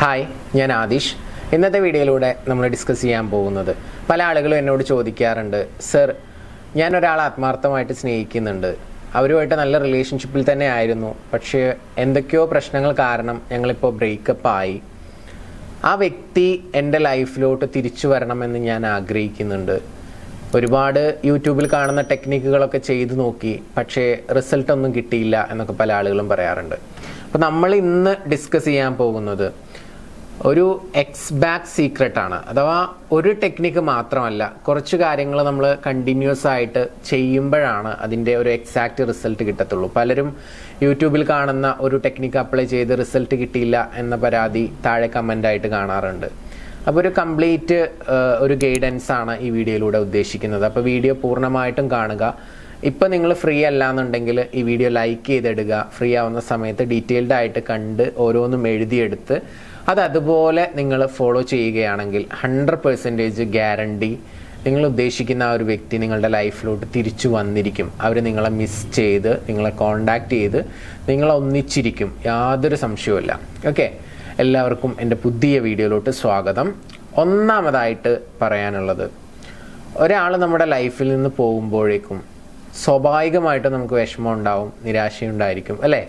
hi ഞാൻ ആദിഷ് ഇന്നത്തെ വീഡിയോയിലൂടെ നമ്മൾ ഡിസ്കസ് ചെയ്യാൻ പോകുന്നത് പല ആളുകളും എന്നോട് ചോദിക്കാറുണ്ട് സർ ഞാൻ ഒരാളെ ആത്മാർത്ഥമായിട്ട് സ്നേഹിക്കുന്നുണ്ട് അവരുമായിട്ട് നല്ല റിലേഷൻഷിപ്പിൽ തന്നെ ആയിരുന്നു പക്ഷേ എന്തൊക്കെയോ പ്രശ്നങ്ങൾ കാരണം ഞങ്ങളിപ്പോൾ ബ്രേക്കപ്പ് ആയി ആ വ്യക്തി എൻ്റെ ലൈഫിലോട്ട് തിരിച്ചു വരണമെന്ന് ഞാൻ ആഗ്രഹിക്കുന്നുണ്ട് ഒരുപാട് യൂട്യൂബിൽ കാണുന്ന ടെക്നിക്കുകളൊക്കെ ചെയ്തു നോക്കി പക്ഷേ റിസൾട്ട് ഒന്നും കിട്ടിയില്ല എന്നൊക്കെ പല ആളുകളും പറയാറുണ്ട് അപ്പോൾ നമ്മൾ ഇന്ന് ഡിസ്കസ് ചെയ്യാൻ പോകുന്നത് ഒരു എക്സ് ബാക്ക് സീക്രട്ട് ആണ് അഥവാ ഒരു ടെക്നിക്ക് മാത്രമല്ല കുറച്ച് കാര്യങ്ങൾ നമ്മൾ കണ്ടിന്യൂസ് ആയിട്ട് ചെയ്യുമ്പോഴാണ് അതിൻ്റെ ഒരു എക്സാക്റ്റ് റിസൾട്ട് കിട്ടത്തുള്ളൂ പലരും യൂട്യൂബിൽ കാണുന്ന ഒരു ടെക്നിക്ക് അപ്ലൈ ചെയ്ത് റിസൾട്ട് കിട്ടിയില്ല എന്ന പരാതി താഴെ കമൻ്റ് ആയിട്ട് കാണാറുണ്ട് അപ്പോൾ ഒരു കംപ്ലീറ്റ് ഒരു ഗൈഡൻസ് ആണ് ഈ വീഡിയോയിലൂടെ ഉദ്ദേശിക്കുന്നത് അപ്പോൾ വീഡിയോ പൂർണ്ണമായിട്ടും കാണുക ഇപ്പം നിങ്ങൾ ഫ്രീ അല്ല എന്നുണ്ടെങ്കിൽ ഈ വീഡിയോ ലൈക്ക് ചെയ്തിടുക ഫ്രീ ആവുന്ന സമയത്ത് ഡീറ്റെയിൽഡ് ആയിട്ട് കണ്ട് ഓരോന്നും എഴുതിയെടുത്ത് അത് അതുപോലെ നിങ്ങൾ ഫോളോ ചെയ്യുകയാണെങ്കിൽ ഹൺഡ്രഡ് പെർസെൻറ്റേജ് ഗ്യാരണ്ടി നിങ്ങൾ ഉദ്ദേശിക്കുന്ന ആ ഒരു വ്യക്തി നിങ്ങളുടെ ലൈഫിലോട്ട് തിരിച്ചു വന്നിരിക്കും അവർ നിങ്ങളെ മിസ് ചെയ്ത് നിങ്ങളെ കോണ്ടാക്ട് ചെയ്ത് നിങ്ങളെ ഒന്നിച്ചിരിക്കും യാതൊരു സംശയവുമില്ല ഓക്കെ എല്ലാവർക്കും എൻ്റെ പുതിയ വീഡിയോയിലോട്ട് സ്വാഗതം ഒന്നാമതായിട്ട് പറയാനുള്ളത് ഒരാൾ നമ്മുടെ ലൈഫിൽ നിന്ന് പോകുമ്പോഴേക്കും സ്വാഭാവികമായിട്ട് നമുക്ക് വിഷമം ഉണ്ടാവും നിരാശയുണ്ടായിരിക്കും അല്ലേ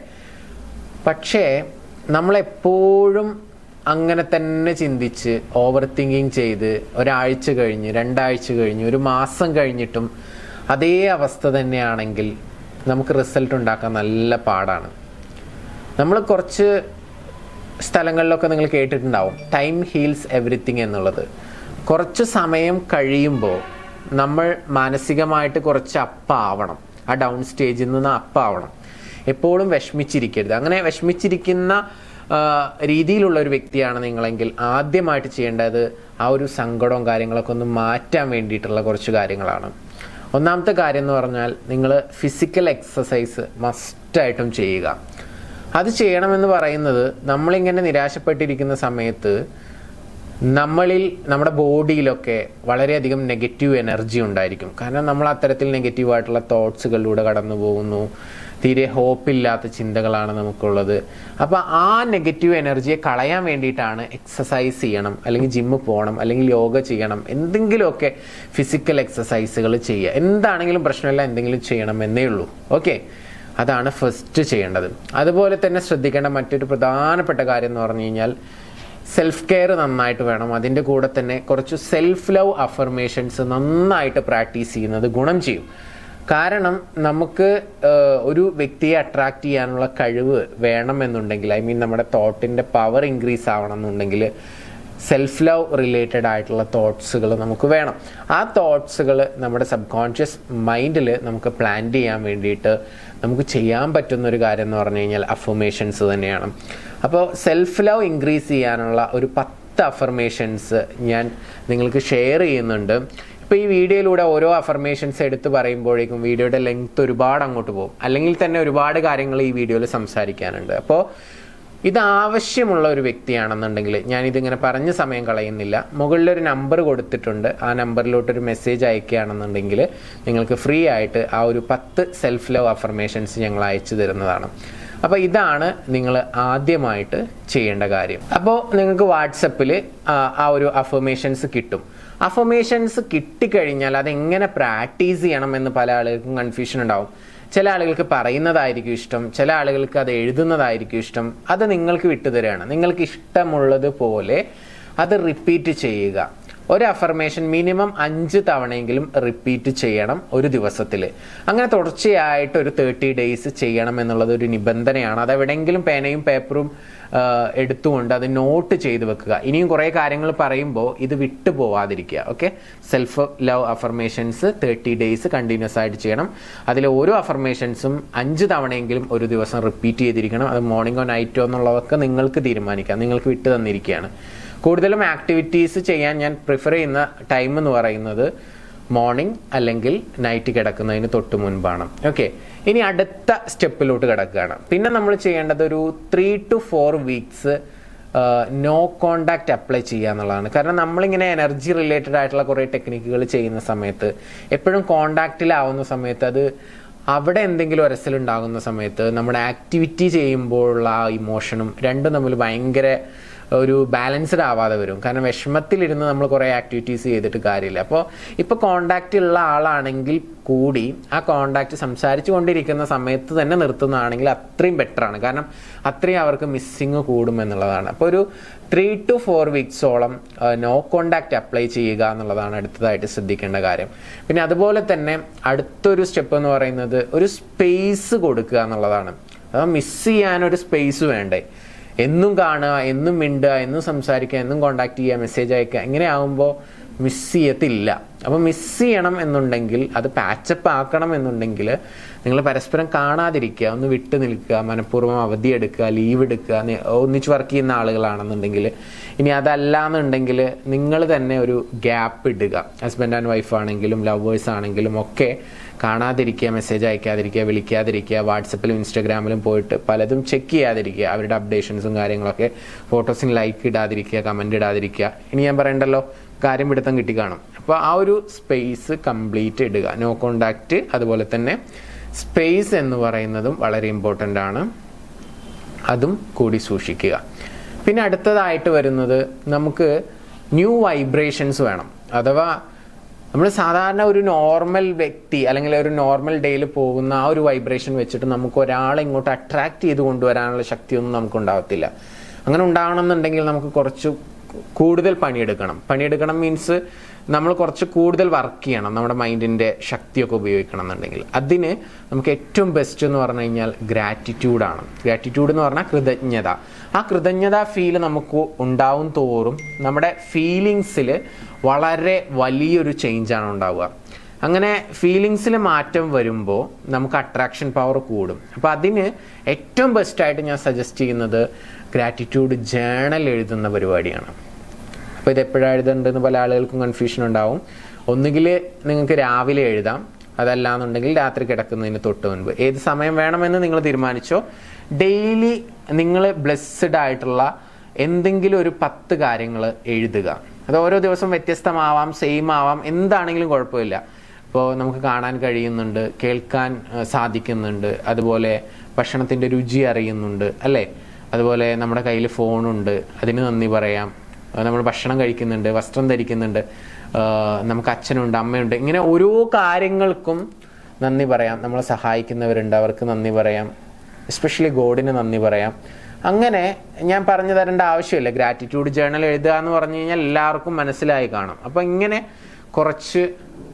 പക്ഷേ നമ്മളെപ്പോഴും അങ്ങനെ തന്നെ ചിന്തിച്ച് ഓവർ തിങ്കിങ് ചെയ്ത് ഒരാഴ്ച കഴിഞ്ഞ് രണ്ടാഴ്ച കഴിഞ്ഞ് ഒരു മാസം കഴിഞ്ഞിട്ടും അതേ അവസ്ഥ തന്നെയാണെങ്കിൽ നമുക്ക് റിസൾട്ട് ഉണ്ടാക്കാൻ നല്ല പാടാണ് നമ്മൾ കുറച്ച് സ്ഥലങ്ങളിലൊക്കെ നിങ്ങൾ കേട്ടിട്ടുണ്ടാവും ടൈം ഹീൽസ് എവറിത്തിങ് എന്നുള്ളത് കുറച്ച് സമയം കഴിയുമ്പോൾ നമ്മൾ മാനസികമായിട്ട് കുറച്ച് അപ്പാവണം ആ ഡൗൺ സ്റ്റേജിൽ നിന്ന് അപ്പാവണം എപ്പോഴും വിഷമിച്ചിരിക്കരുത് അങ്ങനെ വിഷമിച്ചിരിക്കുന്ന രീതിയിലുള്ള ഒരു വ്യക്തിയാണ് നിങ്ങളെങ്കിൽ ആദ്യമായിട്ട് ചെയ്യേണ്ടത് ആ ഒരു സങ്കടവും കാര്യങ്ങളൊക്കെ ഒന്ന് മാറ്റാൻ വേണ്ടിയിട്ടുള്ള കുറച്ച് കാര്യങ്ങളാണ് ഒന്നാമത്തെ കാര്യം എന്ന് പറഞ്ഞാൽ നിങ്ങൾ ഫിസിക്കൽ എക്സസൈസ് മസ്റ്റായിട്ടും ചെയ്യുക അത് ചെയ്യണമെന്ന് പറയുന്നത് നമ്മളിങ്ങനെ നിരാശപ്പെട്ടിരിക്കുന്ന സമയത്ത് നമ്മളിൽ നമ്മുടെ ബോഡിയിലൊക്കെ വളരെയധികം നെഗറ്റീവ് എനർജി ഉണ്ടായിരിക്കും കാരണം നമ്മൾ അത്തരത്തിൽ നെഗറ്റീവായിട്ടുള്ള തോട്ട്സുകളിലൂടെ കടന്നു പോകുന്നു തീരെ ഹോപ്പില്ലാത്ത ചിന്തകളാണ് നമുക്കുള്ളത് അപ്പോൾ ആ നെഗറ്റീവ് എനർജിയെ കളയാൻ വേണ്ടിയിട്ടാണ് എക്സസൈസ് ചെയ്യണം അല്ലെങ്കിൽ ജിമ്മ് പോകണം അല്ലെങ്കിൽ യോഗ ചെയ്യണം എന്തെങ്കിലുമൊക്കെ ഫിസിക്കൽ എക്സസൈസുകൾ ചെയ്യുക എന്താണെങ്കിലും പ്രശ്നമില്ല എന്തെങ്കിലും ചെയ്യണം എന്നേ ഉള്ളൂ ഓക്കെ അതാണ് ഫസ്റ്റ് ചെയ്യേണ്ടത് അതുപോലെ തന്നെ ശ്രദ്ധിക്കേണ്ട മറ്റൊരു പ്രധാനപ്പെട്ട കാര്യം എന്ന് പറഞ്ഞു കഴിഞ്ഞാൽ സെൽഫ് കെയർ നന്നായിട്ട് വേണം അതിൻ്റെ കൂടെ തന്നെ കുറച്ച് സെൽഫ് ലവ് അഫർമേഷൻസ് നന്നായിട്ട് പ്രാക്ടീസ് ചെയ്യുന്നത് ഗുണം ചെയ്യും കാരണം നമുക്ക് ഒരു വ്യക്തിയെ അട്രാക്റ്റ് ചെയ്യാനുള്ള കഴിവ് വേണമെന്നുണ്ടെങ്കിൽ ഐ മീൻ നമ്മുടെ തോട്ടിൻ്റെ പവർ ഇൻക്രീസ് ആവണം എന്നുണ്ടെങ്കിൽ സെൽഫ് ലവ് റിലേറ്റഡ് ആയിട്ടുള്ള തോട്ട്സുകൾ നമുക്ക് വേണം ആ തോട്ട്സുകൾ നമ്മുടെ സബ് കോൺഷ്യസ് മൈൻഡിൽ നമുക്ക് പ്ലാൻ ചെയ്യാൻ വേണ്ടിയിട്ട് നമുക്ക് ചെയ്യാൻ പറ്റുന്ന ഒരു കാര്യം എന്ന് പറഞ്ഞു കഴിഞ്ഞാൽ അഫർമേഷൻസ് തന്നെയാണ് അപ്പോൾ സെൽഫ് ലവ് ഇൻക്രീസ് ചെയ്യാനുള്ള ഒരു പത്ത് അഫർമേഷൻസ് ഞാൻ നിങ്ങൾക്ക് ഷെയർ ചെയ്യുന്നുണ്ട് ഇപ്പോൾ ഈ വീഡിയോയിലൂടെ ഓരോ അഫർമേഷൻസ് എടുത്ത് പറയുമ്പോഴേക്കും വീഡിയോയുടെ ലെങ്ത് ഒരുപാട് അങ്ങോട്ട് പോകും അല്ലെങ്കിൽ തന്നെ ഒരുപാട് കാര്യങ്ങൾ ഈ വീഡിയോയിൽ സംസാരിക്കാനുണ്ട് അപ്പോൾ ഇത് ആവശ്യമുള്ള ഒരു വ്യക്തിയാണെന്നുണ്ടെങ്കിൽ ഞാനിതിങ്ങനെ പറഞ്ഞ സമയം കളയുന്നില്ല മുകളിലൊരു നമ്പർ കൊടുത്തിട്ടുണ്ട് ആ നമ്പറിലോട്ടൊരു മെസ്സേജ് അയക്കുകയാണെന്നുണ്ടെങ്കിൽ നിങ്ങൾക്ക് ഫ്രീ ആയിട്ട് ആ ഒരു പത്ത് സെൽഫ് ലവ് അഫർമേഷൻസ് ഞങ്ങൾ അയച്ചു തരുന്നതാണ് അപ്പോൾ ഇതാണ് നിങ്ങൾ ആദ്യമായിട്ട് ചെയ്യേണ്ട കാര്യം അപ്പോൾ നിങ്ങൾക്ക് വാട്സപ്പിൽ ആ ഒരു അഫർമേഷൻസ് കിട്ടും അഫർമേഷൻസ് കിട്ടിക്കഴിഞ്ഞാൽ അതെങ്ങനെ പ്രാക്ടീസ് ചെയ്യണം എന്ന് പല ആളുകൾക്കും കൺഫ്യൂഷൻ ഉണ്ടാവും ചില ആളുകൾക്ക് പറയുന്നതായിരിക്കും ഇഷ്ടം ചില ആളുകൾക്ക് അത് എഴുതുന്നതായിരിക്കും ഇഷ്ടം അത് നിങ്ങൾക്ക് വിട്ടുതരാണ് നിങ്ങൾക്ക് ഇഷ്ടമുള്ളതുപോലെ അത് റിപ്പീറ്റ് ചെയ്യുക ഒരു അഫർമേഷൻ മിനിമം അഞ്ച് തവണയെങ്കിലും റിപ്പീറ്റ് ചെയ്യണം ഒരു ദിവസത്തിൽ അങ്ങനെ തുടർച്ചയായിട്ട് ഒരു തേർട്ടി ഡേയ്സ് ചെയ്യണം എന്നുള്ളത് ഒരു നിബന്ധനയാണ് അത് എവിടെയെങ്കിലും പേനയും പേപ്പറും എടുത്തുകൊണ്ട് അത് നോട്ട് ചെയ്ത് വെക്കുക ഇനിയും കുറേ കാര്യങ്ങൾ പറയുമ്പോൾ ഇത് വിട്ടു പോവാതിരിക്കുക okay self love affirmations thirty days continuous ആയിട്ട് ചെയ്യണം അതിൽ ഓരോ അഫർമേഷൻസും അഞ്ച് തവണയെങ്കിലും ഒരു ദിവസം റിപ്പീറ്റ് ചെയ്തിരിക്കണം അത് മോർണിംഗോ നൈറ്റോ എന്നുള്ളതൊക്കെ നിങ്ങൾക്ക് തീരുമാനിക്കാം നിങ്ങൾക്ക് വിട്ടു തന്നിരിക്കുകയാണ് കൂടുതലും ആക്ടിവിറ്റീസ് ചെയ്യാൻ ഞാൻ പ്രിഫർ ചെയ്യുന്ന ടൈം എന്ന് പറയുന്നത് മോർണിംഗ് അല്ലെങ്കിൽ നൈറ്റ് കിടക്കുന്നതിന് തൊട്ട് മുൻപാണ് ഓക്കെ ഇനി അടുത്ത സ്റ്റെപ്പിലോട്ട് കിടക്കുകയാണ് പിന്നെ നമ്മൾ ചെയ്യേണ്ടത് ഒരു three to four weeks no contact apply ചെയ്യുക എന്നുള്ളതാണ് കാരണം നമ്മളിങ്ങനെ എനർജി റിലേറ്റഡ് ആയിട്ടുള്ള കുറേ ടെക്നിക്കുകൾ ചെയ്യുന്ന സമയത്ത് എപ്പോഴും കോണ്ടാക്റ്റിലാവുന്ന സമയത്ത് അത് അവിടെ എന്തെങ്കിലും ഒരസലുണ്ടാകുന്ന സമയത്ത് നമ്മുടെ ആക്ടിവിറ്റി ചെയ്യുമ്പോഴുള്ള ആ ഇമോഷനും രണ്ടും തമ്മിൽ ഭയങ്കര ഒരു ബാലൻസ്ഡ് ആവാതെ വരും കാരണം വിഷമത്തിലിരുന്ന് നമ്മൾ കുറേ ആക്ടിവിറ്റീസ് ചെയ്തിട്ട് കാര്യമില്ല അപ്പോൾ ഇപ്പോൾ കോണ്ടാക്റ്റ് ഉള്ള ആളാണെങ്കിൽ കൂടി ആ കോണ്ടാക്റ്റ് സംസാരിച്ചു കൊണ്ടിരിക്കുന്ന സമയത്ത് തന്നെ നിർത്തുന്നതാണെങ്കിൽ അത്രയും ബെറ്ററാണ് കാരണം അത്രയും അവർക്ക് മിസ്സിങ് കൂടും എന്നുള്ളതാണ് അപ്പോൾ ഒരു ത്രീ ടു ഫോർ വീക്സോളം നോ കോണ്ടാക്റ്റ് അപ്ലൈ ചെയ്യുക എന്നുള്ളതാണ് അടുത്തതായിട്ട് ശ്രദ്ധിക്കേണ്ട കാര്യം പിന്നെ അതുപോലെ തന്നെ അടുത്തൊരു സ്റ്റെപ്പ് എന്ന് പറയുന്നത് ഒരു സ്പേസ് കൊടുക്കുക എന്നുള്ളതാണ് അഥവാ മിസ് ചെയ്യാനൊരു സ്പേസ് വേണ്ടേ എന്നും കാണുക എന്നും മിണ്ടുക എന്നും സംസാരിക്കുക എന്നും കോണ്ടാക്ട് ചെയ്യുക മെസ്സേജ് അയക്കുക ഇങ്ങനെ ആകുമ്പോൾ മിസ് ചെയ്യത്തില്ല അപ്പോൾ മിസ് ചെയ്യണം എന്നുണ്ടെങ്കിൽ അത് പാച്ചപ്പ് ആക്കണം എന്നുണ്ടെങ്കിൽ നിങ്ങൾ പരസ്പരം കാണാതിരിക്കുക ഒന്ന് വിട്ടു നിൽക്കുക മനഃപൂർവ്വം അവധി എടുക്കുക ലീവ് എടുക്കുക നി- ഒന്നിച്ച് വർക്ക് ചെയ്യുന്ന ആളുകളാണെന്നുണ്ടെങ്കിൽ ഇനി അതല്ല എന്നുണ്ടെങ്കിൽ നിങ്ങൾ തന്നെ ഒരു ഗ്യാപ്പ് ഇടുക ഹസ്ബൻഡ് ആൻഡ് വൈഫ് ആണെങ്കിലും ലവേഴ്സ് ആണെങ്കിലും ഒക്കെ കാണാതിരിക്കുക മെസ്സേജ് അയക്കാതിരിക്കുക വിളിക്കാതിരിക്കുക വാട്സപ്പിലും ഇൻസ്റ്റാഗ്രാമിലും പോയിട്ട് പലതും ചെക്ക് ചെയ്യാതിരിക്കുക അവരുടെ അപ്ഡേഷൻസും കാര്യങ്ങളൊക്കെ ഫോട്ടോസിന് ലൈക്ക് ഇടാതിരിക്കുക കമൻറ്റ് ഇടാതിരിക്കുക ഇനി ഞാൻ പറയണ്ടല്ലോ കാര്യം പിടുത്തം കിട്ടി കാണും അപ്പോൾ ആ ഒരു സ്പേസ് കംപ്ലീറ്റ് ഇടുക നോ കോണ്ടാക്റ്റ് അതുപോലെ തന്നെ സ്പേസ് എന്ന് പറയുന്നതും വളരെ ഇമ്പോർട്ടൻ്റ് ആണ് അതും കൂടി സൂക്ഷിക്കുക പിന്നെ അടുത്തതായിട്ട് വരുന്നത് നമുക്ക് ന്യൂ വൈബ്രേഷൻസ് വേണം അഥവാ നമ്മൾ സാധാരണ ഒരു നോർമൽ വ്യക്തി അല്ലെങ്കിൽ ഒരു നോർമൽ ഡേയിൽ പോകുന്ന ആ ഒരു വൈബ്രേഷൻ വെച്ചിട്ട് നമുക്ക് ഒരാളെ ഇങ്ങോട്ട് അട്രാക്ട് ചെയ്ത് കൊണ്ടുവരാനുള്ള ശക്തിയൊന്നും നമുക്ക് ഉണ്ടാവത്തില്ല അങ്ങനെ ഉണ്ടാവണമെന്നുണ്ടെങ്കിൽ നമുക്ക് കുറച്ച് കൂടുതൽ പണിയെടുക്കണം പണിയെടുക്കണം മീൻസ് നമ്മൾ കുറച്ച് കൂടുതൽ വർക്ക് ചെയ്യണം നമ്മുടെ മൈൻഡിൻ്റെ ശക്തിയൊക്കെ ഉപയോഗിക്കണം എന്നുണ്ടെങ്കിൽ അതിന് നമുക്ക് ഏറ്റവും ബെസ്റ്റ് എന്ന് പറഞ്ഞു കഴിഞ്ഞാൽ ഗ്രാറ്റിറ്റ്യൂഡാണ് ഗ്രാറ്റിറ്റ്യൂഡ് എന്ന് പറഞ്ഞാൽ കൃതജ്ഞത ആ കൃതജ്ഞത ഫീൽ നമുക്ക് ഉണ്ടാവും തോറും നമ്മുടെ ഫീലിങ്സിൽ വളരെ വലിയൊരു ചേഞ്ചാണ് ഉണ്ടാവുക അങ്ങനെ ഫീലിങ്സിൽ മാറ്റം വരുമ്പോൾ നമുക്ക് അട്രാക്ഷൻ പവർ കൂടും അപ്പോൾ അതിന് ഏറ്റവും ബെസ്റ്റായിട്ട് ഞാൻ സജസ്റ്റ് ചെയ്യുന്നത് ഗ്രാറ്റിറ്റ്യൂഡ് ജേണൽ എഴുതുന്ന പരിപാടിയാണ് അപ്പോൾ ഇത് എപ്പോഴാണ് എഴുതേണ്ടതെന്ന് പല ആളുകൾക്കും കൺഫ്യൂഷൻ ഉണ്ടാവും ഒന്നുകിൽ നിങ്ങൾക്ക് രാവിലെ എഴുതാം അതല്ലാന്നുണ്ടെങ്കിൽ രാത്രി കിടക്കുന്നതിന് തൊട്ട് മുൻപ് ഏത് സമയം വേണമെന്ന് നിങ്ങൾ തീരുമാനിച്ചോ ഡെയിലി നിങ്ങൾ ബ്ലെസ്ഡ് ആയിട്ടുള്ള എന്തെങ്കിലും ഒരു പത്ത് കാര്യങ്ങൾ എഴുതുക അത് ഓരോ ദിവസം വ്യത്യസ്തമാവാം സെയിം ആവാം എന്താണെങ്കിലും കുഴപ്പമില്ല ഇപ്പോൾ നമുക്ക് കാണാൻ കഴിയുന്നുണ്ട് കേൾക്കാൻ ആ, സാധിക്കുന്നുണ്ട് അതുപോലെ ഭക്ഷണത്തിൻ്റെ രുചി അറിയുന്നുണ്ട് അല്ലേ അതുപോലെ നമ്മുടെ കയ്യിൽ ഫോണുണ്ട് അതിന് നന്ദി പറയാം ആ, നമ്മൾ ഭക്ഷണം കഴിക്കുന്നുണ്ട് വസ്ത്രം ധരിക്കുന്നുണ്ട് ആ, നമുക്ക് അച്ഛനുണ്ട് അമ്മയുണ്ട് ഇങ്ങനെ ഓരോ കാര്യങ്ങൾക്കും നന്ദി പറയാം നമ്മളെ സഹായിക്കുന്നവരുണ്ട് അവർക്ക് നന്ദി പറയാം എസ്പെഷ്യലി ഗോഡിന് നന്ദി പറയാം അങ്ങനെ ഞാൻ പറഞ്ഞു തരേണ്ട ആവശ്യമില്ല ഗ്രാറ്റിറ്റ്യൂഡ് ജേണൽ എഴുതുക എന്ന് പറഞ്ഞു കഴിഞ്ഞാൽ എല്ലാവർക്കും മനസ്സിലായി കാണും അപ്പം ഇങ്ങനെ കുറച്ച്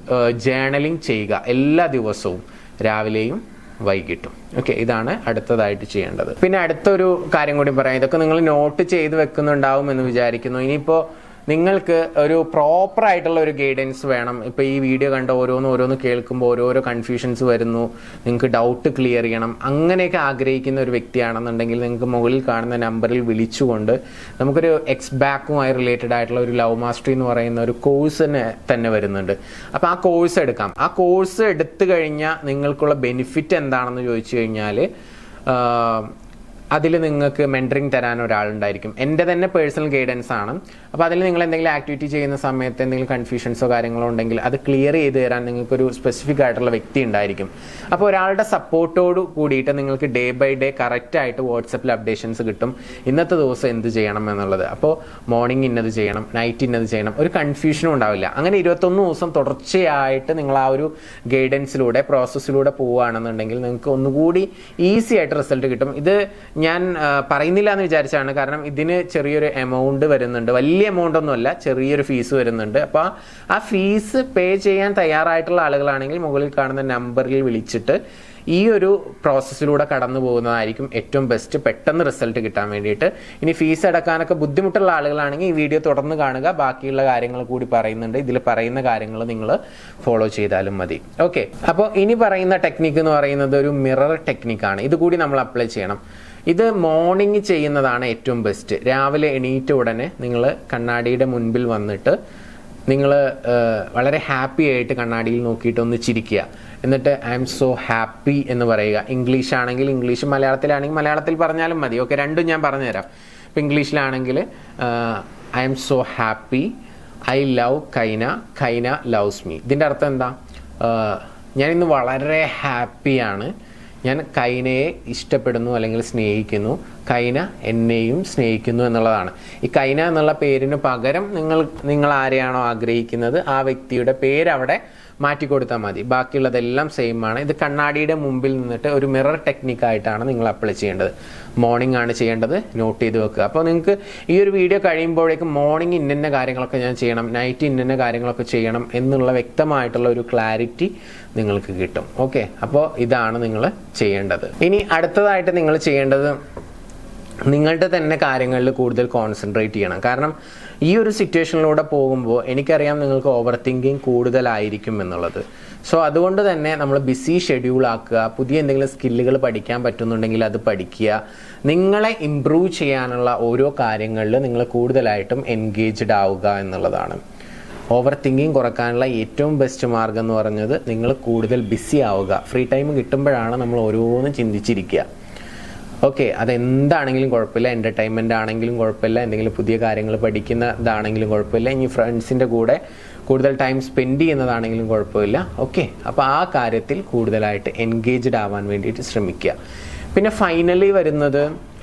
ജേണലിംഗ് ചെയ്യുക എല്ലാ ദിവസവും രാവിലെയും വൈകിട്ടും ഓക്കെ ഇതാണ് അടുത്തതായിട്ട് ചെയ്യേണ്ടത് പിന്നെ അടുത്തൊരു കാര്യം കൂടി പറയാം ഇതൊക്കെ നിങ്ങൾ നോട്ട് ചെയ്ത് വെക്കുന്നുണ്ടാവും എന്ന് വിചാരിക്കുന്നു ഇനിയിപ്പോൾ നിങ്ങൾക്ക് ഒരു പ്രോപ്പർ ആയിട്ടുള്ള ഒരു ഗൈഡൻസ് വേണം ഇപ്പോൾ ഈ വീഡിയോ കണ്ട ഓരോന്ന് ഓരോന്ന് കേൾക്കുമ്പോൾ ഓരോരോ കൺഫ്യൂഷൻസ് വരുന്നു നിങ്ങൾക്ക് ഡൗട്ട് ക്ലിയർ ചെയ്യണം അങ്ങനെയൊക്കെ ആഗ്രഹിക്കുന്ന ഒരു വ്യക്തിയാണെന്നുണ്ടെങ്കിൽ നിങ്ങൾക്ക് മുകളിൽ കാണുന്ന നമ്പറിൽ വിളിച്ചുകൊണ്ട് നമുക്കൊരു എക്സ് ബാക്കുമായി റിലേറ്റഡ് ആയിട്ടുള്ള ഒരു ലവ് മാസ്റ്ററി എന്ന് പറയുന്ന ഒരു കോഴ്സ് തന്നെ തന്നെ വരുന്നുണ്ട് അപ്പോൾ ആ കോഴ്സ് എടുക്കാം ആ കോഴ്സ് എടുത്തു കഴിഞ്ഞാൽ നിങ്ങൾക്കുള്ള ബെനിഫിറ്റ് എന്താണെന്ന് ചോദിച്ചു കഴിഞ്ഞാൽ അതിൽ നിങ്ങൾക്ക് മെൻറ്ററിങ് തരാൻ ഒരാളുണ്ടായിരിക്കും എൻ്റെ തന്നെ പേഴ്സണൽ ഗൈഡൻസ് ആണ് അപ്പോൾ അതിൽ നിങ്ങൾ എന്തെങ്കിലും ആക്ടിവിറ്റി ചെയ്യുന്ന സമയത്ത് എന്തെങ്കിലും കൺഫ്യൂഷൻസോ കാര്യങ്ങളോ ഉണ്ടെങ്കിൽ അത് ക്ലിയർ ചെയ്ത് തരാൻ നിങ്ങൾക്കൊരു സ്പെസിഫിക് ആയിട്ടുള്ള വ്യക്തി ഉണ്ടായിരിക്കും അപ്പോൾ ഒരാളുടെ സപ്പോർട്ടോട് കൂടിയിട്ട് നിങ്ങൾക്ക് ഡേ ബൈ ഡേ കറക്റ്റ് ആയിട്ട് വാട്സപ്പിൽ അപ്ഡേഷൻസ് കിട്ടും ഇന്നത്തെ ദിവസം എന്ത് ചെയ്യണം എന്നുള്ളത് അപ്പോൾ മോർണിംഗ് ഇന്നത് ചെയ്യണം നൈറ്റ് ഇന്നത് ചെയ്യണം ഒരു കൺഫ്യൂഷനും ഉണ്ടാവില്ല അങ്ങനെ ഇരുപത്തൊന്ന് ദിവസം തുടർച്ചയായിട്ട് നിങ്ങൾ ആ ഒരു ഗൈഡൻസിലൂടെ പ്രോസസ്സിലൂടെ പോവുകയാണെന്നുണ്ടെങ്കിൽ നിങ്ങൾക്ക് ഒന്നുകൂടി ഈസി ആയിട്ട് റിസൾട്ട് കിട്ടും ഇത് ഞാൻ ആ, പറയുന്നില്ല എന്ന് വിചാരിച്ചാണ് കാരണം ഇതിന് ചെറിയൊരു എമൗണ്ട് വരുന്നുണ്ട് വലിയ എമൗണ്ട് ഒന്നുമല്ല ചെറിയൊരു ഫീസ് വരുന്നുണ്ട് അപ്പോൾ ആ ഫീസ് പേ ചെയ്യാൻ തയ്യാറായിട്ടുള്ള ആളുകളാണെങ്കിൽ മുകളിൽ കാണുന്ന നമ്പറിൽ വിളിച്ചിട്ട് ഈ ഒരു പ്രോസസ്സിലൂടെ കടന്നു പോകുന്നതായിരിക്കും ഏറ്റവും ബെസ്റ്റ് പെട്ടെന്ന് റിസൾട്ട് കിട്ടാൻ വേണ്ടിയിട്ട് ഇനി ഫീസ് അടക്കാനൊക്കെ ബുദ്ധിമുട്ടുള്ള ആളുകളാണെങ്കിൽ ഈ വീഡിയോ തുടർന്ന് കാണുക ബാക്കിയുള്ള കാര്യങ്ങൾ കൂടി പറയുന്നുണ്ട് ഇതിൽ പറയുന്ന കാര്യങ്ങൾ നിങ്ങൾ ഫോളോ ചെയ്താലും മതി ഓക്കെ അപ്പോൾ ഇനി പറയുന്ന ടെക്നിക്ക് എന്ന് പറയുന്നത് ഒരു മിറർ ടെക്നിക്കാണ് ഇത് കൂടി നമ്മൾ അപ്ലൈ ചെയ്യണം ഇത് മോർണിംഗ് ചെയ്യുന്നതാണ് ഏറ്റവും ബെസ്റ്റ് രാവിലെ എണീറ്റ ഉടനെ നിങ്ങൾ കണ്ണാടിയുടെ മുൻപിൽ വന്നിട്ട് നിങ്ങൾ വളരെ ഹാപ്പി ആയിട്ട് കണ്ണാടിയിൽ നോക്കിയിട്ട് ഒന്ന് ചിരിക്കുക എന്നിട്ട് ഐ എം സോ ഹാപ്പി എന്ന് പറയുക ഇംഗ്ലീഷ് ആണെങ്കിൽ ഇംഗ്ലീഷ് മലയാളത്തിലാണെങ്കിൽ മലയാളത്തിൽ പറഞ്ഞാലും മതി ഓക്കെ രണ്ടും ഞാൻ പറഞ്ഞുതരാം ഇപ്പം ഇംഗ്ലീഷിലാണെങ്കിൽ I'm so happy I love Kaina Kaina loves me ഇതിൻ്റെ അർത്ഥം എന്താ ഞാൻ ഇന്ന് വളരെ ഹാപ്പിയാണ് ഞാൻ കൈനയെ ഇഷ്ടപ്പെടുന്നു അല്ലെങ്കിൽ സ്നേഹിക്കുന്നു കൈന എന്നെയും സ്നേഹിക്കുന്നു എന്നുള്ളതാണ് ഈ കൈന എന്നുള്ള പേരിന് പകരം നിങ്ങൾ നിങ്ങൾ ആരെയാണോ ആഗ്രഹിക്കുന്നത് ആ വ്യക്തിയുടെ പേര് അവിടെ മാറ്റി കൊടുത്താൽ മതി ബാക്കിയുള്ളതെല്ലാം സെയിം ആണ് ഇത് കണ്ണാടിയുടെ മുമ്പിൽ നിന്നിട്ട് ഒരു മിറർ ടെക്നിക്കായിട്ടാണ് നിങ്ങൾ അപ്ലൈ ചെയ്യേണ്ടത് മോർണിംഗ് ആണ് ചെയ്യേണ്ടത് നോട്ട് ചെയ്ത് വെക്കുക അപ്പോൾ നിങ്ങൾക്ക് ഈ ഒരു വീഡിയോ കഴിയുമ്പോഴേക്കും മോർണിംഗ് ഇന്ന കാര്യങ്ങളൊക്കെ ഞാൻ ചെയ്യണം നൈറ്റ് ഇന്ന കാര്യങ്ങളൊക്കെ ചെയ്യണം എന്നുള്ള വ്യക്തമായിട്ടുള്ള ഒരു ക്ലാരിറ്റി നിങ്ങൾക്ക് കിട്ടും ഓക്കെ അപ്പോൾ ഇതാണ് നിങ്ങൾ ചെയ്യേണ്ടത് ഇനി അടുത്തതായിട്ട് നിങ്ങൾ ചെയ്യേണ്ടത് നിങ്ങളുടെ തന്നെ കാര്യങ്ങളിൽ കൂടുതൽ കോൺസെൻട്രേറ്റ് ചെയ്യണം കാരണം ഈ ഒരു സിറ്റുവേഷനിലൂടെ പോകുമ്പോൾ എനിക്കറിയാം നിങ്ങൾക്ക് ഓവർ തിങ്കിങ് കൂടുതലായിരിക്കും എന്നുള്ളത് സോ അതുകൊണ്ട് തന്നെ നമ്മൾ ബിസി ഷെഡ്യൂൾ ആക്കുക പുതിയ എന്തെങ്കിലും സ്കില്ലുകൾ പഠിക്കാൻ പറ്റുന്നുണ്ടെങ്കിൽ അത് പഠിക്കുക നിങ്ങളെ ഇമ്പ്രൂവ് ചെയ്യാനുള്ള ഓരോ കാര്യങ്ങളിൽ നിങ്ങൾ കൂടുതലായിട്ടും എൻഗേജ്ഡ് ആവുക എന്നുള്ളതാണ് ഓവർ തിങ്കിങ് കുറക്കാനുള്ള ഏറ്റവും ബെസ്റ്റ് മാർഗം എന്ന് പറഞ്ഞത് നിങ്ങൾ കൂടുതൽ ബിസി ആവുക ഫ്രീ ടൈം കിട്ടുമ്പോഴാണ് നമ്മൾ ഓരോന്നും ചിന്തിച്ചിരിക്കുക ഓക്കെ അതെന്താണെങ്കിലും കുഴപ്പമില്ല എൻ്റർടൈൻമെൻ്റ് ആണെങ്കിലും കുഴപ്പമില്ല എന്തെങ്കിലും പുതിയ കാര്യങ്ങൾ പഠിക്കുന്നതാണെങ്കിലും കുഴപ്പമില്ല ഇനി ഫ്രണ്ട്സിൻ്റെ കൂടെ കൂടുതൽ ടൈം സ്പെൻഡ് ചെയ്യുന്നതാണെങ്കിലും കുഴപ്പമില്ല ഓക്കെ അപ്പോൾ ആ കാര്യത്തിൽ കൂടുതലായിട്ട് എൻഗേജ്ഡ് ആവാൻ വേണ്ടിയിട്ട് ശ്രമിക്കുക പിന്നെ ഫൈനലി വരുന്നത്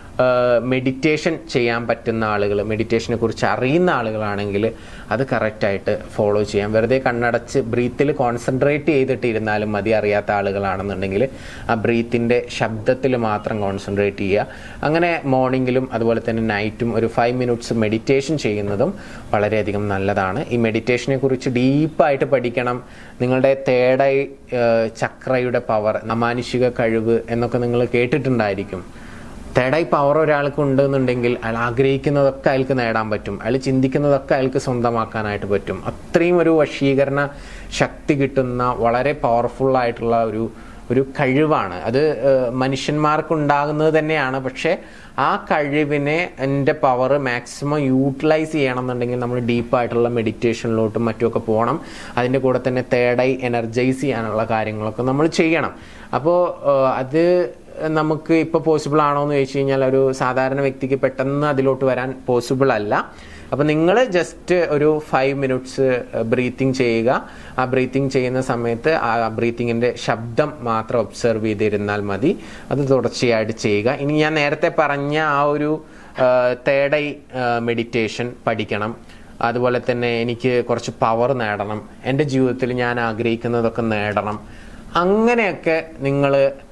മെഡിറ്റേഷൻ ചെയ്യാൻ പറ്റുന്ന ആളുകൾ മെഡിറ്റേഷനെ കുറിച്ച് അറിയുന്ന ആളുകളാണെങ്കിൽ അത് കറക്റ്റായിട്ട് ഫോളോ ചെയ്യാം വെറുതെ കണ്ണടച്ച് ബ്രീത്തിൽ കോൺസെൻട്രേറ്റ് ചെയ്തിട്ട് ഇരുന്നാലും മതി അറിയാത്ത ആളുകളാണെന്നുണ്ടെങ്കിൽ ആ ബ്രീത്തിൻ്റെ ശബ്ദത്തിൽ മാത്രം കോൺസെൻട്രേറ്റ് ചെയ്യുക അങ്ങനെ മോർണിംഗിലും അതുപോലെ തന്നെ നൈറ്റും ഒരു ഫൈവ് മിനിറ്റ്സ് മെഡിറ്റേഷൻ ചെയ്യുന്നതും വളരെയധികം നല്ലതാണ് ഈ മെഡിറ്റേഷനെ കുറിച്ച് ഡീപ്പായിട്ട് പഠിക്കണം നിങ്ങളുടെ തേടൈ ചക്രയുടെ പവർ അമാനുഷിക കഴിവ് എന്നൊക്കെ നിങ്ങൾ കേട്ടിട്ടുണ്ടായിരിക്കും തേർഡ് ഐ പവർ ഒരാൾക്ക് ഉണ്ടെന്നുണ്ടെങ്കിൽ അയാൾ ആഗ്രഹിക്കുന്നതൊക്കെ അയാൾക്ക് നേടാൻ പറ്റും അയാൾ ചിന്തിക്കുന്നതൊക്കെ അയാൾക്ക് സ്വന്തമാക്കാനായിട്ട് പറ്റും അത്രയും ഒരു വശീകരണ ശക്തി കിട്ടുന്ന വളരെ പവർഫുൾ ആയിട്ടുള്ള ഒരു ഒരു കഴിവാണ് അത് മനുഷ്യന്മാർക്ക് ഉണ്ടാകുന്നത് തന്നെയാണ് പക്ഷേ ആ കഴിവിനെ എൻ്റെ പവർ മാക്സിമം യൂട്ടിലൈസ് ചെയ്യണമെന്നുണ്ടെങ്കിൽ നമ്മൾ ഡീപ്പായിട്ടുള്ള മെഡിറ്റേഷനിലോട്ടും മറ്റുമൊക്കെ പോകണം അതിൻ്റെ കൂടെ തന്നെ തേർഡ് ഐ എനർജൈസ് ചെയ്യാനുള്ള കാര്യങ്ങളൊക്കെ നമ്മൾ ചെയ്യണം അപ്പോൾ അത് നമുക്ക് ഇപ്പോൾ പോസിബിൾ ആണോ എന്ന് ചോദിച്ചു കഴിഞ്ഞാൽ ഒരു സാധാരണ വ്യക്തിക്ക് പെട്ടെന്ന് അതിലോട്ട് വരാൻ പോസിബിൾ അല്ല അപ്പോൾ നിങ്ങൾ ജസ്റ്റ് ഒരു ഫൈവ് മിനിറ്റ്സ് ബ്രീത്തിങ് ചെയ്യുക ആ ബ്രീത്തിങ് ചെയ്യുന്ന സമയത്ത് ആ ബ്രീത്തിങ്ങിൻ്റെ ശബ്ദം മാത്രം ഒബ്സർവ് ചെയ്തിരുന്നാൽ മതി അത് തുടർച്ചയായിട്ട് ചെയ്യുക ഇനി ഞാൻ നേരത്തെ പറഞ്ഞ ആ ഒരു തേർഡ് ഐ മെഡിറ്റേഷൻ പഠിക്കണം അതുപോലെ തന്നെ എനിക്ക് കുറച്ച് പവർ നേടണം എൻ്റെ ജീവിതത്തിൽ ഞാൻ ആഗ്രഹിക്കുന്നതൊക്കെ നേടണം അങ്ങനെയൊക്കെ നിങ്ങൾ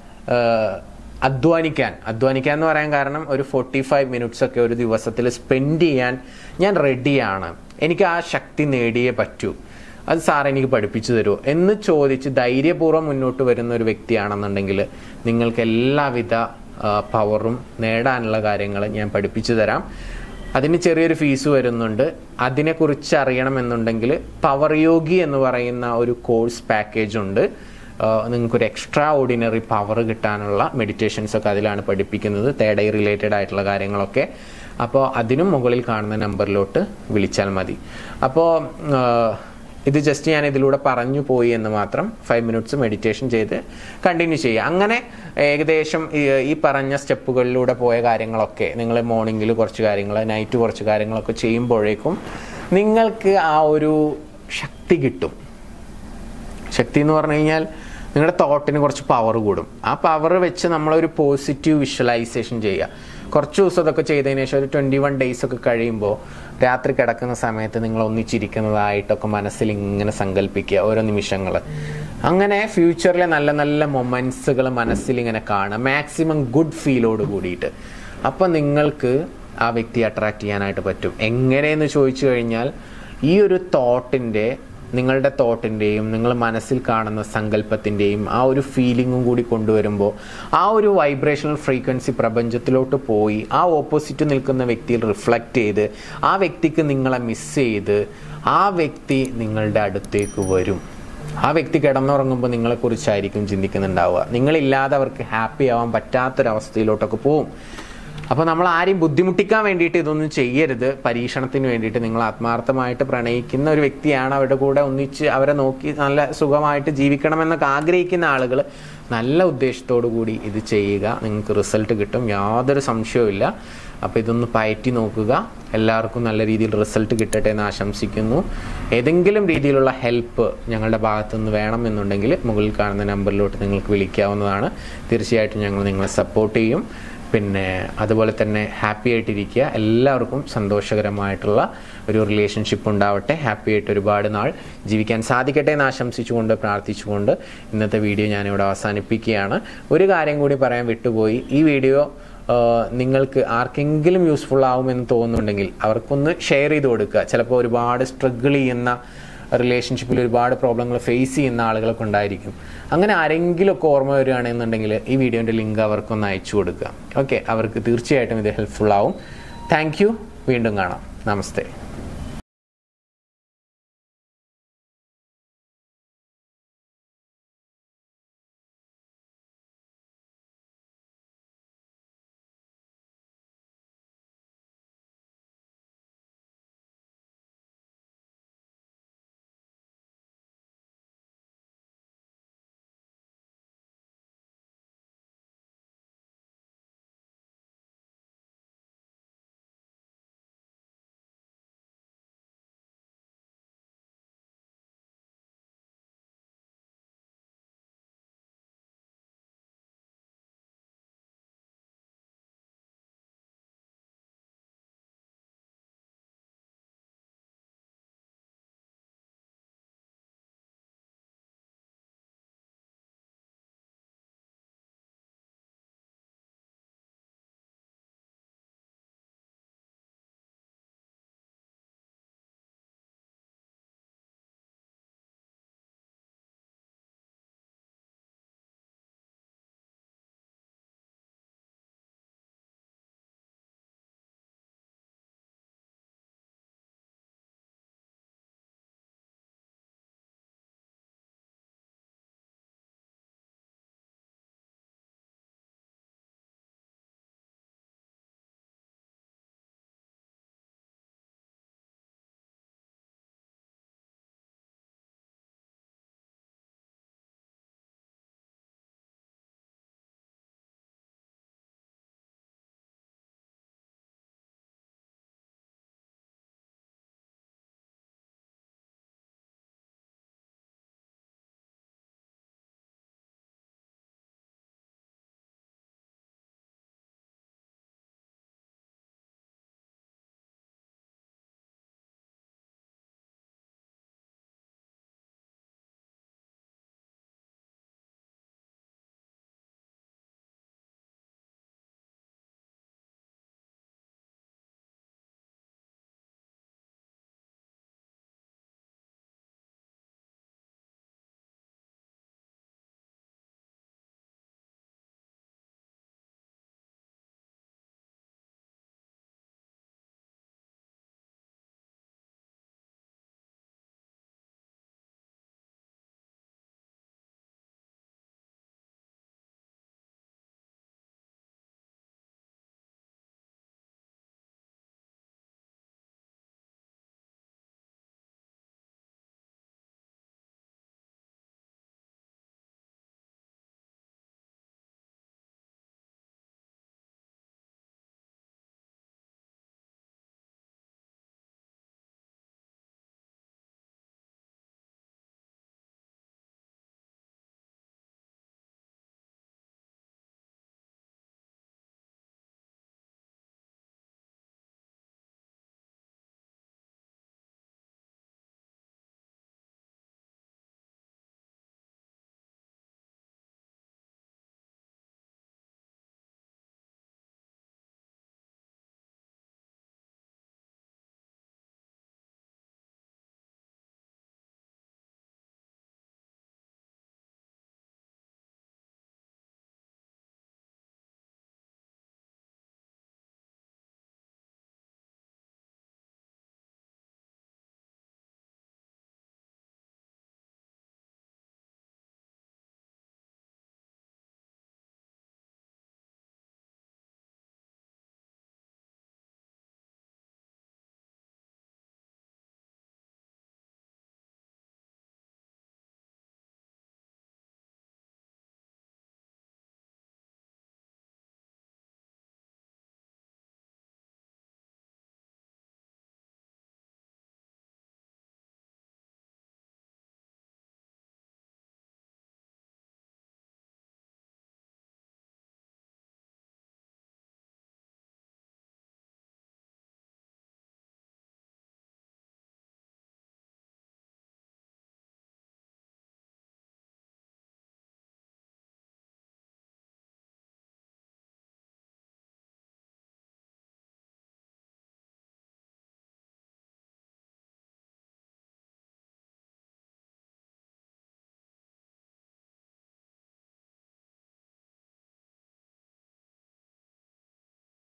അധ്വാനിക്കാൻ അധ്വാനിക്കാൻ എന്ന് പറയാൻ കാരണം ഒരു ഫോർട്ടി ഫൈവ് മിനിറ്റ്സ് ഒക്കെ ഒരു ദിവസത്തിൽ സ്പെൻഡ് ചെയ്യാൻ ഞാൻ റെഡിയാണ് എനിക്ക് ആ ശക്തി നേടിയേ പറ്റൂ അത് സാർ എനിക്ക് പഠിപ്പിച്ചു തരുമോ എന്ന് ചോദിച്ച് ധൈര്യപൂർവ്വം മുന്നോട്ട് വരുന്ന ഒരു വ്യക്തിയാണെന്നുണ്ടെങ്കിൽ നിങ്ങൾക്ക് എല്ലാവിധ പവറും നേടാനുള്ള കാര്യങ്ങൾ ഞാൻ പഠിപ്പിച്ചു തരാം അതിന് ചെറിയൊരു ഫീസ് വരുന്നുണ്ട് അതിനെക്കുറിച്ച് അറിയണമെന്നുണ്ടെങ്കിൽ പവർ യോഗി എന്ന് പറയുന്ന ഒരു കോഴ്സ് പാക്കേജ് ഉണ്ട് നിങ്ങൾക്കൊരു എക്സ്ട്രാ ഓർഡിനറി പവർ കിട്ടാനുള്ള മെഡിറ്റേഷൻസ് ഒക്കെ അതിലാണ് പഠിപ്പിക്കുന്നത് തേർഡ് ഐ റിലേറ്റഡ് ആയിട്ടുള്ള കാര്യങ്ങളൊക്കെ അപ്പോൾ അതിനും മുകളിൽ കാണുന്ന നമ്പറിലോട്ട് വിളിച്ചാൽ മതി അപ്പോൾ ഇത് ജസ്റ്റ് ഞാൻ ഇതിലൂടെ പറഞ്ഞു പോയി എന്ന് മാത്രം ഫൈവ് മിനിറ്റ്സ് മെഡിറ്റേഷൻ ചെയ്ത് കണ്ടിന്യൂ ചെയ്യുക അങ്ങനെ ഏകദേശം ഈ പറഞ്ഞ സ്റ്റെപ്പുകളിലൂടെ പോയ കാര്യങ്ങളൊക്കെ നിങ്ങൾ മോർണിംഗിൽ കുറച്ച് കാര്യങ്ങൾ നൈറ്റ് കുറച്ച് കാര്യങ്ങളൊക്കെ ചെയ്യുമ്പോഴേക്കും നിങ്ങൾക്ക് ആ ഒരു ശക്തി കിട്ടും ശക്തി എന്ന് പറഞ്ഞു കഴിഞ്ഞാൽ നിങ്ങളുടെ തോട്ടിന് കുറച്ച് പവർ കൂടും ആ പവർ വെച്ച് നമ്മളൊരു പോസിറ്റീവ് വിഷ്വലൈസേഷൻ ചെയ്യുക കുറച്ച് ദിവസം അതൊക്കെ ചെയ്തതിന് ശേഷം ഒരു ട്വൻറ്റി വൺ ഡേയ്സ് ഒക്കെ കഴിയുമ്പോൾ രാത്രി കിടക്കുന്ന സമയത്ത് നിങ്ങൾ ഒന്നിച്ചിരിക്കുന്നതായിട്ടൊക്കെ മനസ്സിൽ ഇങ്ങനെ സങ്കല്പിക്കുക ഓരോ നിമിഷങ്ങൾ അങ്ങനെ ഫ്യൂച്ചറിലെ നല്ല നല്ല മൊമെൻസുകൾ മനസ്സിൽ ഇങ്ങനെ കാണുക മാക്സിമം ഗുഡ് ഫീലോട് കൂടിയിട്ട് അപ്പം നിങ്ങൾക്ക് ആ വ്യക്തി അട്രാക്ട് ചെയ്യാനായിട്ട് പറ്റും എങ്ങനെയെന്ന് ചോദിച്ചു കഴിഞ്ഞാൽ ഈ ഒരു തോട്ടിൻ്റെ നിങ്ങളുടെ തോട്ടിൻ്റെയും നിങ്ങൾ മനസ്സിൽ കാണുന്ന സങ്കല്പത്തിൻ്റെയും ആ ഒരു ഫീലിങ്ങും കൂടി കൊണ്ടുവരുമ്പോൾ ആ ഒരു വൈബ്രേഷണൽ ഫ്രീക്വൻസി പ്രപഞ്ചത്തിലോട്ട് പോയി ആ ഓപ്പോസിറ്റ് നിൽക്കുന്ന വ്യക്തിയിൽ റിഫ്ലക്റ്റ് ചെയ്ത് ആ വ്യക്തിക്ക് നിങ്ങളെ മിസ് ചെയ്ത് ആ വ്യക്തി നിങ്ങളുടെ അടുത്തേക്ക് വരും ആ വ്യക്തി കിടന്നുറങ്ങുമ്പോൾ നിങ്ങളെക്കുറിച്ചായിരിക്കും ചിന്തിക്കുന്നുണ്ടാവുക നിങ്ങളില്ലാതെ അവർക്ക് ഹാപ്പി ആവാൻ പറ്റാത്തൊരവസ്ഥയിലോട്ടൊക്കെ പോവും അപ്പോൾ നമ്മൾ ആരെയും ബുദ്ധിമുട്ടിക്കാൻ വേണ്ടിയിട്ട് ഇതൊന്നും ചെയ്യരുത് പരീക്ഷണത്തിന് വേണ്ടിയിട്ട് നിങ്ങൾ ആത്മാർത്ഥമായിട്ട് പ്രണയിക്കുന്ന ഒരു വ്യക്തിയാണ് അവരുടെ കൂടെ ഒന്നിച്ച് അവരെ നോക്കി നല്ല സുഖമായിട്ട് ജീവിക്കണമെന്നൊക്കെ ആഗ്രഹിക്കുന്ന ആളുകൾ നല്ല ഉദ്ദേശത്തോടു കൂടി ഇത് ചെയ്യുക നിങ്ങൾക്ക് റിസൾട്ട് കിട്ടും യാതൊരു സംശയവും അപ്പോൾ ഇതൊന്ന് പയറ്റി നോക്കുക എല്ലാവർക്കും നല്ല രീതിയിൽ റിസൾട്ട് കിട്ടട്ടെ എന്ന് ആശംസിക്കുന്നു ഏതെങ്കിലും രീതിയിലുള്ള ഹെൽപ്പ് ഞങ്ങളുടെ ഭാഗത്തുനിന്ന് വേണമെന്നുണ്ടെങ്കിൽ മുകളിൽ കാണുന്ന നമ്പറിലോട്ട് നിങ്ങൾക്ക് വിളിക്കാവുന്നതാണ് തീർച്ചയായിട്ടും ഞങ്ങൾ നിങ്ങളെ സപ്പോർട്ട് ചെയ്യും പിന്നെ അതുപോലെ തന്നെ ഹാപ്പി ആയിട്ടിരിക്കുക എല്ലാവർക്കും സന്തോഷകരമായിട്ടുള്ള ഒരു റിലേഷൻഷിപ്പ് ഉണ്ടാവട്ടെ ഹാപ്പി ആയിട്ട് ഒരുപാട് നാൾ ജീവിക്കാൻ സാധിക്കട്ടെ എന്ന് ആശംസിച്ചുകൊണ്ട് പ്രാർത്ഥിച്ചുകൊണ്ട് ഇന്നത്തെ വീഡിയോ ഞാനിവിടെ അവസാനിപ്പിക്കുകയാണ് ഒരു കാര്യം കൂടി പറയാൻ വിട്ടുപോയി ഈ വീഡിയോ ആഹ് നിങ്ങൾക്ക് ആർക്കെങ്കിലും യൂസ്ഫുൾ ആവുമെന്ന് തോന്നുന്നുണ്ടെങ്കിൽ അവർക്കൊന്ന് ഷെയർ ചെയ്ത് കൊടുക്കുക ചിലപ്പോൾ ഒരുപാട് സ്ട്രഗിൾ ചെയ്യുന്ന റിലേഷൻഷിപ്പിൽ ഒരുപാട് പ്രോബ്ലങ്ങൾ ഫേസ് ചെയ്യുന്ന ആളുകളൊക്കെ ഉണ്ടായിരിക്കും അങ്ങനെ ആരെങ്കിലും ഒക്കെ ഓർമ്മ വരികയാണെന്നുണ്ടെങ്കിൽ ഈ വീഡിയോൻ്റെ ലിങ്ക് അവർക്കൊന്ന് അയച്ചു കൊടുക്കുക ഓക്കെ അവർക്ക് തീർച്ചയായിട്ടും ഇത് ഹെൽപ്ഫുൾ ആവും താങ്ക് യു വീണ്ടും കാണാം നമസ്തേ